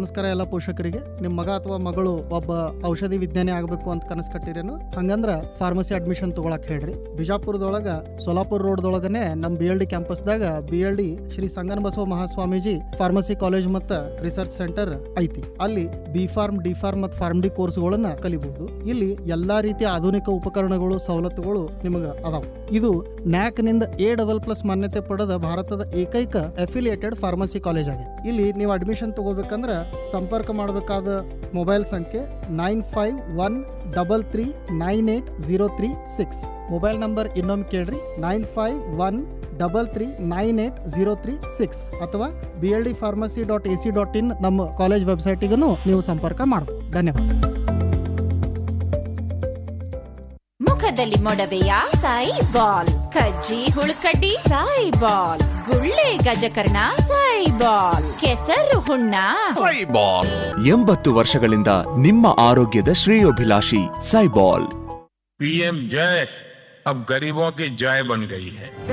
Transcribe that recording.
ನಮಸ್ಕಾರ ಎಲ್ಲ ಪೋಷಕರಿಗೆ ನಿಮ್ಮ ಮಗ ಅಥವಾ ಮಗಳು ಒಬ್ಬ ಔಷಧಿ ವಿಜ್ಞಾನಿ ಆಗಬೇಕು ಅಂತ ಕನಸು ಕಟ್ಟಿರೇನು ಹಂಗಂದ್ರ ಫಾರ್ಮಸಿ ಅಡ್ಮಿಷನ್ ತಗೊಳಕ್ ಹೇಳ್ರಿ ಬಿಜಾಪುರದೊಳಗ ಸೋಲಾಪುರ ರೋಡ್ದೊಳಗನೆ ನಮ್ಮ ಬಿ ಎಲ್ ಡಿ ಕ್ಯಾಂಪಸ್ದಾಗ B L D Shri Sangana Basava Mahaswamiji pharmacy college ಮತ್ತು ರಿಸರ್ಚ್ ಸೆಂಟರ್ ಐತಿ ಅಲ್ಲಿ ಬಿ ಫಾರ್ಮ್ ಡಿ ಫಾರ್ಮ್ ಮತ್ತು ಫಾರ್ಮ್ ಡಿ ಕೋರ್ಸ್ಗಳನ್ನ ಕಲಿಬಹುದು ಇಲ್ಲಿ ಎಲ್ಲಾ ರೀತಿಯ ಆಧುನಿಕ ಉಪಕರಣಗಳು ಸವಲತ್ತುಗಳು ನಿಮಗೆ ಅದಾವ ಇದು ನ್ಯಾಕ್ ನಿಂದ ಎ ಡಬಲ್ ಪ್ಲಸ್ ಮಾನ್ಯತೆ ಪಡೆದ ಭಾರತದ ಏಕೈಕ ಅಫಿಲಿಯೇಟೆಡ್ ಫಾರ್ಮಸಿ ಕಾಲೇಜ್ ಆಗಿದೆ ಇಲ್ಲಿ ನೀವು ಅಡ್ಮಿಷನ್ ತಗೋಬೇಕಂದ್ರೆ ಸಂಪರ್ಕ ಮಾಡಬೇಕಾದ ಮೊಬೈಲ್ ಸಂಖ್ಯೆ nine five one double three nine eight zero three six mobile number ಇನ್ನೊಮ್ಮೆ ಕೇಳ್ರಿ nine five one double three nine eight zero three six ಅಥವಾ B L D pharmacy dot A C dot in ನಮ್ಮ college ವೆಬ್ಸೈಟಿಗೂ ನೀವು ಸಂಪರ್ಕ ಮಾಡಬಹುದು ಧನ್ಯವಾದ ಮುಖದಲ್ಲಿ ಮೊಡವೆಯ ಸಾಯಿ ಬಾಲ್ ಕಜ್ಜಿ ಹುಳುಕಡ್ಡಿ ಸಾಯಿ ಬಾಲ್ ಗುಳ್ಳೆ ಗಜಕರ್ಣ ಸಾಯಿ ಬಾಲ್ ಕೆಸರು ಹುಣ್ಣ ಸೈಬಾಲ್ ಎಂಬತ್ತು ವರ್ಷಗಳಿಂದ ನಿಮ್ಮ ಆರೋಗ್ಯದ ಶ್ರೇಯೋಭಿಲಾಷಿ ಸೈಬಾಲ್ पीएम जय अब गरीबों की जय बन गई है